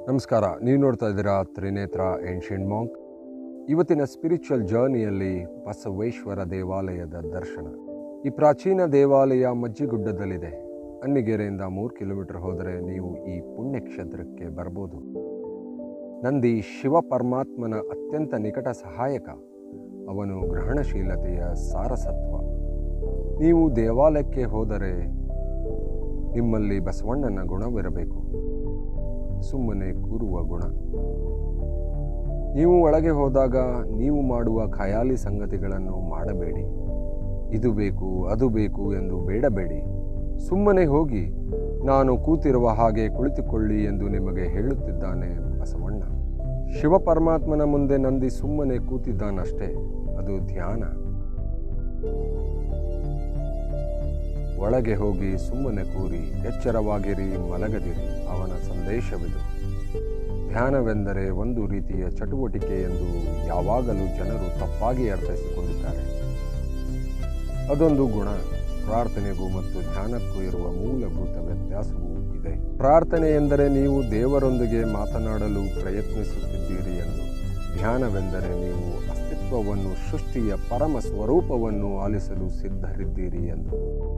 ನಮಸ್ಕಾರ ನೀವು ನೋಡ್ತಾ ಇದ್ದೀರಾ ತ್ರಿನೇತ್ರ ಏನ್ಷಿಯಂಟ್ ಮಾಂಕ್ ಇವತ್ತಿನ ಸ್ಪಿರಿಚುವಲ್ ಜರ್ನಿಯಲ್ಲಿ ಬಸವೇಶ್ವರ ದೇವಾಲಯದ ದರ್ಶನ ಈ ಪ್ರಾಚೀನ ದೇವಾಲಯ ಮಜ್ಜಿಗುಡ್ಡದಲ್ಲಿದೆ ಅನ್ನಿಗೆರೆಯಿಂದ ಮೂರು ಕಿಲೋಮೀಟರ್ ಹೋದರೆ ನೀವು ಈ ಪುಣ್ಯಕ್ಷೇತ್ರಕ್ಕೆ ಬರ್ಬೋದು ನಂದಿ ಶಿವ ಪರಮಾತ್ಮನ ಅತ್ಯಂತ ನಿಕಟ ಸಹಾಯಕ ಅವನು ಗ್ರಹಣಶೀಲತೆಯ ಸಾರಸತ್ವ ನೀವು ದೇವಾಲಯಕ್ಕೆ ಹೋದರೆ ನಿಮ್ಮಲ್ಲಿ ಬಸವಣ್ಣನ ಗುಣವಿರಬೇಕು ಸುಮ್ಮನೆ ಕೂರುವ ಗುಣ ನೀವು ಒಳಗೆ ಹೋದಾಗ ನೀವು ಮಾಡುವ ಖಯಾಲಿ ಸಂಗತಿಗಳನ್ನು ಮಾಡಬೇಡಿ ಇದು ಬೇಕು ಅದು ಬೇಕು ಎಂದು ಬೇಡಬೇಡಿ ಸುಮ್ಮನೆ ಹೋಗಿ ನಾನು ಕೂತಿರುವ ಹಾಗೆ ಕುಳಿತುಕೊಳ್ಳಿ ಎಂದು ನಿಮಗೆ ಹೇಳುತ್ತಿದ್ದಾನೆ ಬಸವಣ್ಣ ಶಿವ ಪರಮಾತ್ಮನ ಮುಂದೆ ನಂದಿ ಸುಮ್ಮನೆ ಕೂತಿದ್ದಾನಷ್ಟೇ ಅದು ಧ್ಯಾನ ಒಳಗೆ ಹೋಗಿ ಸುಮ್ಮನೆ ಕೂರಿ ಎಚ್ಚರವಾಗಿರಿ ಮಲಗದಿರಿ ಅವನ ಸಂದೇಶವಿದು ಧ್ಯಾನವೆಂದರೆ ಒಂದು ರೀತಿಯ ಚಟುವಟಿಕೆ ಎಂದು ಯಾವಾಗಲೂ ಜನರು ತಪ್ಪಾಗಿ ಅರ್ಥೈಸಿಕೊಂಡಿದ್ದಾರೆ ಅದೊಂದು ಗುಣ ಪ್ರಾರ್ಥನೆಗೂ ಮತ್ತು ಧ್ಯಾನಕ್ಕೂ ಇರುವ ಮೂಲಭೂತ ವ್ಯತ್ಯಾಸವೂ ಇದೆ ಪ್ರಾರ್ಥನೆ ಎಂದರೆ ನೀವು ದೇವರೊಂದಿಗೆ ಮಾತನಾಡಲು ಪ್ರಯತ್ನಿಸುತ್ತಿದ್ದೀರಿ ಎಂದು ಧ್ಯಾನವೆಂದರೆ ನೀವು ಅಸ್ತಿತ್ವವನ್ನು ಸೃಷ್ಟಿಯ ಪರಮ ಸ್ವರೂಪವನ್ನು ಆಲಿಸಲು ಸಿದ್ಧರಿದ್ದೀರಿ ಎಂದು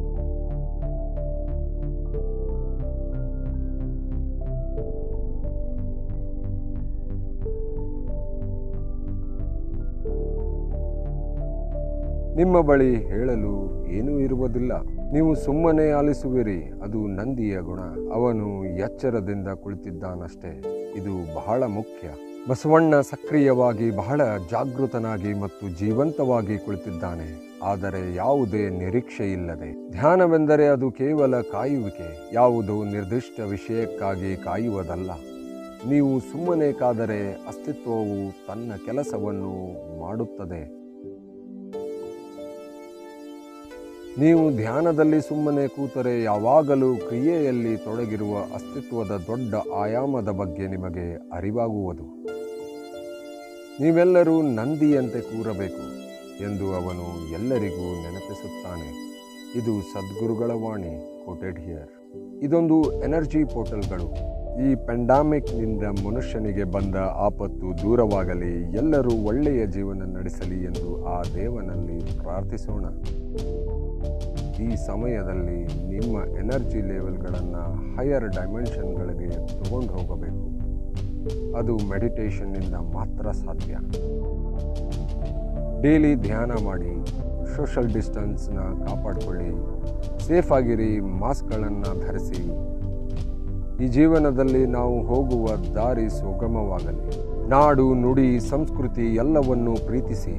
ನಿಮ್ಮ ಬಳಿ ಹೇಳಲು ಏನೂ ಇರುವುದಿಲ್ಲ ನೀವು ಸುಮ್ಮನೆ ಆಲಿಸುವಿರಿ ಅದು ನಂದಿಯ ಗುಣ ಅವನು ಎಚ್ಚರದಿಂದ ಕುಳಿತಿದ್ದಾನಷ್ಟೇ ಇದು ಬಹಳ ಮುಖ್ಯ ಬಸವಣ್ಣ ಸಕ್ರಿಯವಾಗಿ ಬಹಳ ಜಾಗೃತನಾಗಿ ಮತ್ತು ಜೀವಂತವಾಗಿ ಕುಳಿತಿದ್ದಾನೆ ಆದರೆ ಯಾವುದೇ ನಿರೀಕ್ಷೆ ಇಲ್ಲದೆ ಧ್ಯಾನವೆಂದರೆ ಅದು ಕೇವಲ ಕಾಯುವಿಕೆ ಯಾವುದೋ ನಿರ್ದಿಷ್ಟ ವಿಷಯಕ್ಕಾಗಿ ಕಾಯುವುದಲ್ಲ ನೀವು ಸುಮ್ಮನೆ ಕಾದರೆ ಅಸ್ತಿತ್ವವು ತನ್ನ ಕೆಲಸವನ್ನು ಮಾಡುತ್ತದೆ ನೀವು ಧ್ಯಾನದಲ್ಲಿ ಸುಮ್ಮನೆ ಕೂತರೆ ಯಾವಾಗಲೂ ಕ್ರಿಯೆಯಲ್ಲಿ ತೊಡಗಿರುವ ಅಸ್ತಿತ್ವದ ದೊಡ್ಡ ಆಯಾಮದ ಬಗ್ಗೆ ನಿಮಗೆ ಅರಿವಾಗುವುದು ನೀವೆಲ್ಲರೂ ನಂದಿಯಂತೆ ಕೂರಬೇಕು ಎಂದು ಅವನು ಎಲ್ಲರಿಗೂ ನೆನಪಿಸುತ್ತಾನೆ ಇದು ಸದ್ಗುರುಗಳ ವಾಣಿ ಕೋಟೆಡ್ ಹಿಯರ್ ಇದೊಂದು ಎನರ್ಜಿ ಪೋರ್ಟಲ್ಗಳು ಈ ಪೆಂಡಾಮಿಕ್ನಿಂದ ಮನುಷ್ಯನಿಗೆ ಬಂದ ಆಪತ್ತು ದೂರವಾಗಲಿ ಎಲ್ಲರೂ ಒಳ್ಳೆಯ ಜೀವನ ನಡೆಸಲಿ ಎಂದು ಆ ದೇವನಲ್ಲಿ ಪ್ರಾರ್ಥಿಸೋಣ ಈ ಸಮಯದಲ್ಲಿ ನಿಮ್ಮ ಎನರ್ಜಿ ಲೆವೆಲ್ಗಳನ್ನು ಹೈಯರ್ ಡೈಮೆನ್ಷನ್ಗಳಿಗೆ ತಗೊಂಡು ಹೋಗಬೇಕು ಅದು ಮೆಡಿಟೇಷನ್ನಿಂದ ಮಾತ್ರ ಸಾಧ್ಯ ಡೈಲಿ ಧ್ಯಾನ ಮಾಡಿ ಸೋಷಲ್ ಡಿಸ್ಟೆನ್ಸ್ನ ಕಾಪಾಡಿಕೊಳ್ಳಿ ಸೇಫ್ ಆಗಿರಿ ಮಾಸ್ಕ್ಗಳನ್ನು ಧರಿಸಿ ಈ ಜೀವನದಲ್ಲಿ ನಾವು ಹೋಗುವ ದಾರಿ ಸುಗಮವಾಗಲಿ ನಾಡು ನುಡಿ ಸಂಸ್ಕೃತಿ ಎಲ್ಲವನ್ನೂ ಪ್ರೀತಿಸಿ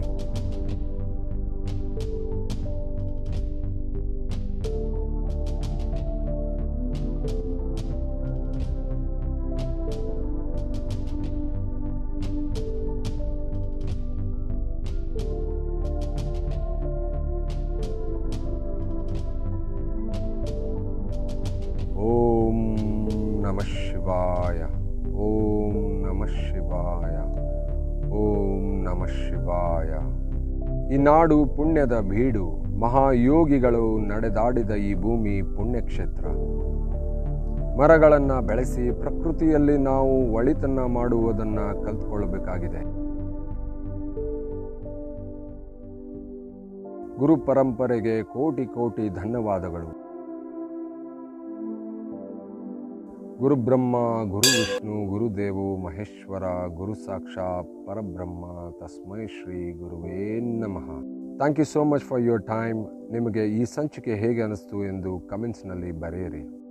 ಓಂ ನಮಃ ಶಿವಾಯ ಓಂ ನಮಃ ಶಿವಾಯ ಓಂ ನಮಃ ಶಿವಾಯ ಈ ನಾಡು ಪುಣ್ಯದ ಬೀಡು ಮಹಾಯೋಗಿಗಳು ನಡೆದಾಡಿದ ಈ ಭೂಮಿ ಪುಣ್ಯಕ್ಷೇತ್ರ ಮರಗಳನ್ನು ಬೆಳೆಸಿ ಪ್ರಕೃತಿಯಲ್ಲಿ ನಾವು ಒಳಿತನ್ನ ಮಾಡುವುದನ್ನು ಕಲ್ತ್ಕೊಳ್ಬೇಕಾಗಿದೆ ಗುರು ಪರಂಪರೆಗೆ ಕೋಟಿ ಕೋಟಿ ಧನ್ಯವಾದಗಳು ಗುರುಬ್ರಹ್ಮ ಗುರು ವಿಷ್ಣು ಗುರುದೇವೋ ಮಹೇಶ್ವರ ಗುರು ಸಾಕ್ಷಾತ್ ಪರಬ್ರಹ್ಮ ತಸ್ಮೈ ಶ್ರೀ ಗುರುವೇ ನಮಃ thank you so much for your time ನಿಮಗೆ ಈ ಸಂಚಿಕೆ ಹೇಗೆ ಅನಿಸ್ತು ಎಂದು ಕಮೆಂಟ್ಸ್ನಲ್ಲಿ ಬರೆಯಿರಿ